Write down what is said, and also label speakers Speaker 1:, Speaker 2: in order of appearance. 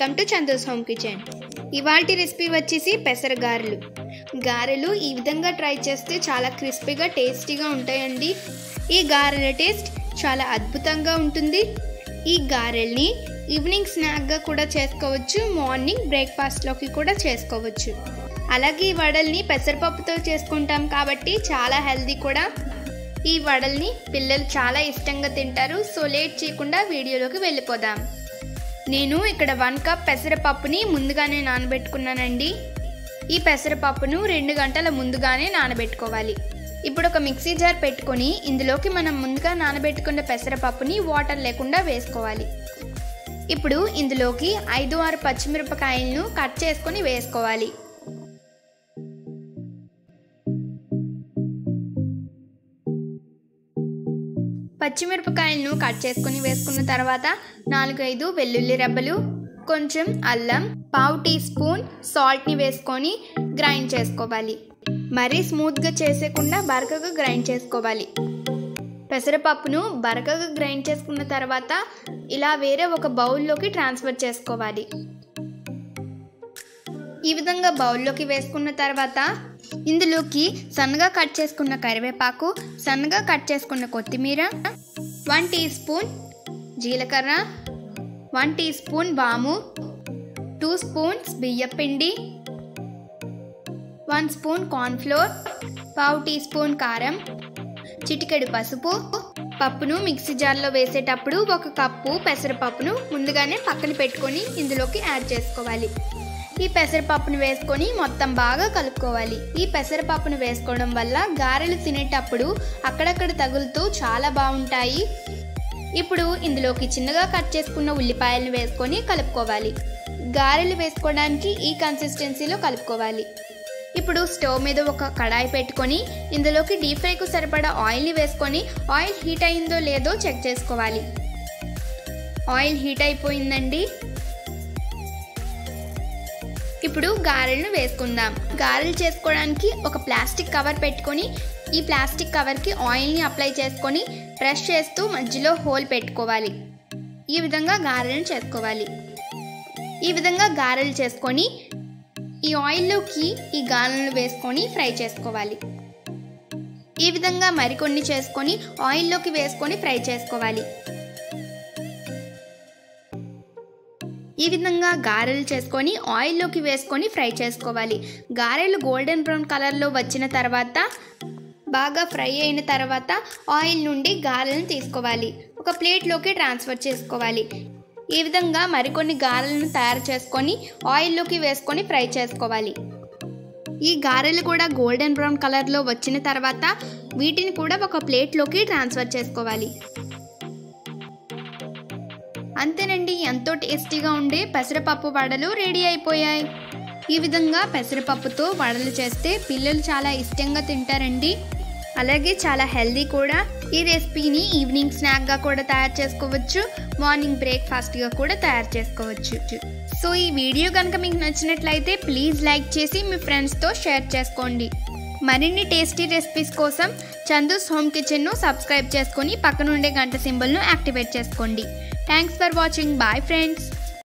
Speaker 1: welcome to Chando's home kitchen ఇవాల్టి recipe వచ్చేసి పెసర గారెలు గారెలు ఈ విధంగా ట్రై చేస్తే చాలా క్రిస్పీగా టేస్టీగా ఉంటాయండి ఈ గారెల టేస్ట్ చాలా అద్భుతంగా ఉంటుంది ఈ గారెల్ని ఈవినింగ్ స్నాక్గా కూడా చేసుకోవచ్చు మార్నింగ్ బ్రేక్ఫాస్ట్లోకి కూడా చేసుకోవచ్చు అలాగే ఈ వడల్ని పెసరపప్పుతో చేసుకుంటాం కాబట్టి చాలా హెల్దీ కూడా ఈ వడల్ని పిల్లలు చాలా ఇష్టంగా తింటారు సో లేట్ చేయకుండా వీడియోలోకి వెళ్ళిపోదాం నేను ఇక్కడ వన్ కప్ పెసరపప్పుని ముందుగానే నానబెట్టుకున్నానండి ఈ పెసరపప్పును రెండు గంటల ముందుగానే నానబెట్టుకోవాలి ఇప్పుడు ఒక మిక్సీ జార్ పెట్టుకొని ఇందులోకి మనం ముందుగా నానబెట్టుకున్న పెసరపప్పుని వాటర్ లేకుండా వేసుకోవాలి ఇప్పుడు ఇందులోకి ఐదు ఆరు పచ్చిమిరపకాయలను కట్ చేసుకొని వేసుకోవాలి పచ్చిమిరపకాయలను కట్ చేసుకుని వేసుకున్న తర్వాత నాలుగైదు వెల్లుల్లి రెబ్బలు కొంచెం అల్లం పావు టీ స్పూన్ సాల్ట్ని వేసుకొని గ్రైండ్ చేసుకోవాలి మరీ స్మూత్గా చేసేకుండా బరకగా గ్రైండ్ చేసుకోవాలి పెసరపప్పును బరకగా గ్రైండ్ చేసుకున్న తర్వాత ఇలా వేరే ఒక బౌల్లోకి ట్రాన్స్ఫర్ చేసుకోవాలి ఈ విధంగా బౌల్లోకి వేసుకున్న తర్వాత ఇందులోకి సన్నగా కట్ చేసుకున్న కరివేపాకు సన్నగా కట్ చేసుకున్న కొత్తిమీర వన్ టీ స్పూన్ జీలకర్ర వన్ టీ స్పూన్ వాము టూ స్పూన్స్ బియ్యపిండి వన్ స్పూన్ కార్న్ఫ్లోర్ పావు టీ స్పూన్ కారం చిటికెడు పసుపు పప్పును మిక్సీ జార్లో వేసేటప్పుడు ఒక కప్పు పెసరపప్పును ముందుగానే పక్కన పెట్టుకొని ఇందులోకి యాడ్ చేసుకోవాలి ఈ పెసరపప్పును వేసుకొని మొత్తం బాగా కలుపుకోవాలి ఈ పెసరపప్పును వేసుకోవడం వల్ల గారెలు తినేటప్పుడు అక్కడక్కడ తగులుతూ చాలా బాగుంటాయి ఇప్పుడు ఇందులోకి చిన్నగా కట్ చేసుకున్న ఉల్లిపాయలను వేసుకొని కలుపుకోవాలి గారెలు వేసుకోవడానికి ఈ కన్సిస్టెన్సీలో కలుపుకోవాలి ఇప్పుడు స్టవ్ మీద ఒక కడాయి పెట్టుకొని ఇందులోకి డీప్ ఫ్రైకు సరిపడా ఆయిల్ని వేసుకొని ఆయిల్ హీట్ అయిందో లేదో చెక్ చేసుకోవాలి ఆయిల్ హీట్ అయిపోయిందండి ఇప్పుడు గారెలను వేసుకుందాం గారెలు చేసుకోవడానికి ఒక ప్లాస్టిక్ కవర్ పెట్టుకొని ఈ ప్లాస్టిక్ కవర్కి ఆయిల్ని అప్లై చేసుకొని ప్రెస్ చేస్తూ మధ్యలో హోల్ పెట్టుకోవాలి ఈ విధంగా గారెలను చేసుకోవాలి ఈ విధంగా గారెలు చేసుకొని ఈ ఆయిల్లోకి ఈ గారెలను వేసుకొని ఫ్రై చేసుకోవాలి ఈ విధంగా మరికొన్ని చేసుకొని ఆయిల్లోకి వేసుకొని ఫ్రై చేసుకోవాలి ఈ విధంగా గారెలు చేసుకొని ఆయిల్లోకి వేసుకొని ఫ్రై చేసుకోవాలి గారెలు గోల్డెన్ బ్రౌన్ కలర్లో వచ్చిన తర్వాత బాగా ఫ్రై అయిన తర్వాత ఆయిల్ నుండి గారెలను తీసుకోవాలి ఒక ప్లేట్లోకి ట్రాన్స్ఫర్ చేసుకోవాలి ఈ విధంగా మరికొన్ని గారెలను తయారు చేసుకొని ఆయిల్లోకి వేసుకొని ఫ్రై చేసుకోవాలి ఈ గారెలు కూడా గోల్డెన్ బ్రౌన్ కలర్లో వచ్చిన తర్వాత వీటిని కూడా ఒక ప్లేట్లోకి ట్రాన్స్ఫర్ చేసుకోవాలి అంతేనండి ఎంతో టేస్టీగా ఉండే పెసరపప్పు వడలు రెడీ అయిపోయాయి ఈ విధంగా పెసరపప్పుతో వడలు చేస్తే పిల్లలు చాలా ఇష్టంగా తింటారండి అలాగే చాలా హెల్దీ కూడా ఈ రెసిపీని ఈవినింగ్ స్నాక్గా కూడా తయారు చేసుకోవచ్చు మార్నింగ్ బ్రేక్ఫాస్ట్గా కూడా తయారు చేసుకోవచ్చు సో ఈ వీడియో కనుక మీకు నచ్చినట్లయితే ప్లీజ్ లైక్ చేసి మీ ఫ్రెండ్స్తో షేర్ చేసుకోండి మరిన్ని టేస్టీ రెసిపీస్ కోసం చందూస్ హోమ్ కిచెన్ను సబ్స్క్రైబ్ చేసుకొని పక్కనుండే గంట సింబల్ను యాక్టివేట్ చేసుకోండి thanks for watching bye friends